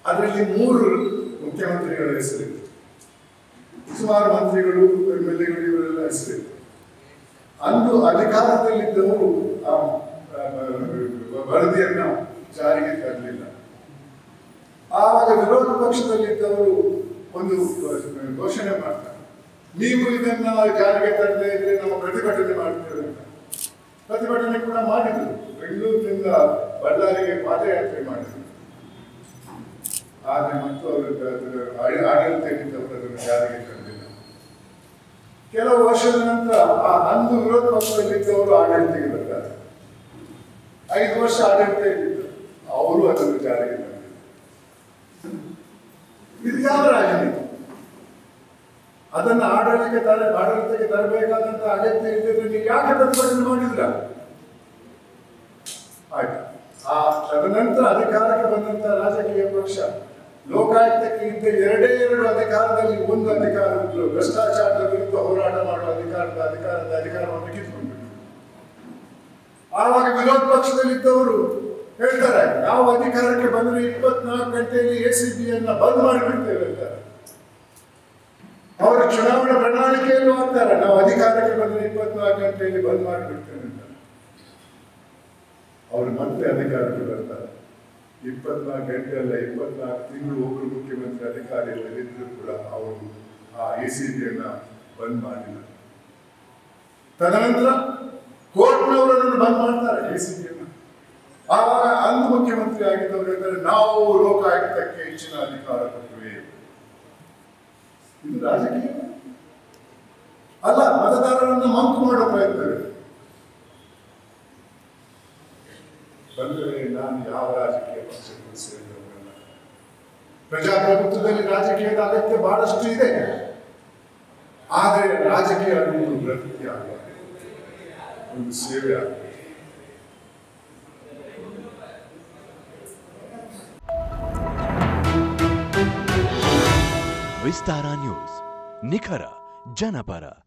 ಅದರಲ್ಲಿ ಮೂರು ಮುಖ್ಯಮಂತ್ರಿಗಳ ಹೆಸರಿತ್ತು ಸುಮಾರು ಮಂತ್ರಿಗಳು ಎಮ್ ಎಲ್ ಎಗಳು ಇವರೆಲ್ಲ ಹೆಸರಿತ್ತು ಅಂದು ಅಧಿಕಾರದಲ್ಲಿದ್ದವರು ಆ ಆ, ವರದಿಯನ್ನ ಜಾರಿಗೆ ತರಲಿಲ್ಲ ಆವಾಗ ವಿರೋಧ ಪಕ್ಷದಲ್ಲಿದ್ದವರು ಒಂದು ಘೋಷಣೆ ಮಾಡ್ತಾರೆ ನೀವು ಇದನ್ನ ಜಾರಿಗೆ ತರದೇ ಇದ್ರೆ ನಾವು ಪ್ರತಿಭಟನೆ ಮಾಡ್ತೇವೆ ಅಂತ ಪ್ರತಿಭಟನೆ ಕೂಡ ಮಾಡಿದ್ರು ಬೆಂಗಳೂರಿನಿಂದ ಬಳ್ಳಾರಿಗೆ ಪಾದಯಾತ್ರೆ ಮಾಡಿದ್ರು ಆದ್ರೆ ಮತ್ತು ಅವರು ಆಡ- ಆಡಳಿತಕ್ಕಿದ್ದವರು ಅದನ್ನು ಜಾರಿಗೆ ತರಲಿಲ್ಲ ಕೆಲವು ವರ್ಷದ ನಂತರ ಆ ಅಂದು ವಿರೋಧ ಪಕ್ಷದಲ್ಲಿದ್ದವರು ಆಡಳಿತಕ್ಕೆ ಬರ್ತಾರೆ ಐದು ವರ್ಷ ಆಡಳಿತ ಇದ್ದಿದ್ದು ಅವರು ಅದನ್ನು ಜಾರಿಗೆ ತಂದಿಲ್ಲ ಇದು ಯಾವ ರಾಜನೀತಿ ಅದನ್ನು ಆಡಳಿತಕ್ಕೆ ತರ ಆಡಳಿತಕ್ಕೆ ತರಬೇಕಾದಂತ ಅಗತ್ಯ ಇದ್ದಿದ್ರೆ ನೀವು ಯಾಕೆ ಪ್ರತಿಭಟನೆ ಮಾಡಿದ್ರ ಆಯ್ತು ಆ ತದನಂತರ ಅಧಿಕಾರಕ್ಕೆ ಬಂದಂತ ರಾಜಕೀಯ ಪಕ್ಷ ಲೋಕಾಯುಕ್ತಕ್ಕೆ ಇದ್ದ ಎರಡೇ ಎರಡು ಅಧಿಕಾರದಲ್ಲಿ ಒಂದು ಅಧಿಕಾರ ಭ್ರಷ್ಟಾಚಾರದ ವಿರುದ್ಧ ಹೋರಾಟ ಮಾಡುವ ಅಧಿಕಾರದ ಅಧಿಕಾರದ ಅಧಿಕಾರವನ್ನು ಕಿತ್ಕೊಂಡ್ಬಿಟ್ಟು ಆವಾಗ ವಿರೋಧ ಪಕ್ಷದಲ್ಲಿದ್ದವರು ಹೇಳ್ತಾರೆ ನಾವು ಅಧಿಕಾರಕ್ಕೆ ಬಂದ್ರೆ ಇಪ್ಪತ್ನಾಲ್ಕು ಗಂಟೆಯಲ್ಲಿ ಎ ಸಿ ಬಿಯನ್ನ ಬಂದ್ ಮಾಡಿಬಿಡ್ತೇವೆ ಅಂತಾರೆ ಅವರ ಚುನಾವಣಾ ಪ್ರಣಾಳಿಕೆಯಲ್ಲೂ ಹಾಕ್ತಾರೆ ನಾವು ಅಧಿಕಾರಕ್ಕೆ ಬಂದ್ರೆ ಇಪ್ಪತ್ನಾಲ್ಕು ಗಂಟೆಯಲ್ಲಿ ಬಂದ್ ಮಾಡಿಬಿಡ್ತೇವೆ ಅಂತ ಅವರು ಮತ್ತೆ ಅಧಿಕಾರಕ್ಕೆ ಬರ್ತಾರೆ ಇಪ್ಪತ್ನಾಲ್ಕು ಗಂಟೆ ಅಲ್ಲ ಇಪ್ಪತ್ನಾಲ್ಕು ತಿಂಗಳು ಒಬ್ಬರು ಮುಖ್ಯಮಂತ್ರಿ ಅಧಿಕಾರಿಯಲ್ಲಿ ಇದ್ರೂ ಕೂಡ ಅವರು ಆ ಎ ಸಿ ಬಿಯನ್ನ ಬಂದ್ ಮಾಡಿಲ್ಲ ತದನಂತರ ಕೋರ್ಟ್ನವರನ್ನು ಬಂದ್ ಮಾಡ್ತಾರೆ ಎ ಸಿ ಬಿಯನ್ನ ಆವಾಗ ಅಂದು ಮುಖ್ಯಮಂತ್ರಿ ಆಗಿದ್ದವರು ಹೇಳ್ತಾರೆ ನಾವು ಲೋಕಾಯುಕ್ತಕ್ಕೆ ಹೆಚ್ಚಿನ ಅಧಿಕಾರ ಕೊಟ್ಟಿವೆ ಇದು ರಾಜಕೀಯ ಅಲ್ಲ ಮತದಾರರನ್ನು ಮಂಕು ಮಾಡೋ ಪ್ರಯತ್ನವಿದೆ ಬಂದರೆ ನಾನು ಯಾವ ರಾಜಕೀಯ ಪಕ್ಷಕ್ಕೂ ಸೇರಿದವರಲ್ಲ ಪ್ರಜಾಪ್ರಭುತ್ವದಲ್ಲಿ ರಾಜಕೀಯದ ಅಗತ್ಯ ಬಹಳಷ್ಟು ಇದೆ ಆದರೆ ರಾಜಕೀಯ ಅನ್ನುವುದು ವೃತ್ತಿ ಅಲ್ಲ ಒಂದು ಸೇವೆ ಆಗಬೇಕು ವಿಸ್ತಾರ ನ್ಯೂಸ್ ನಿಖರ ಜನಪರ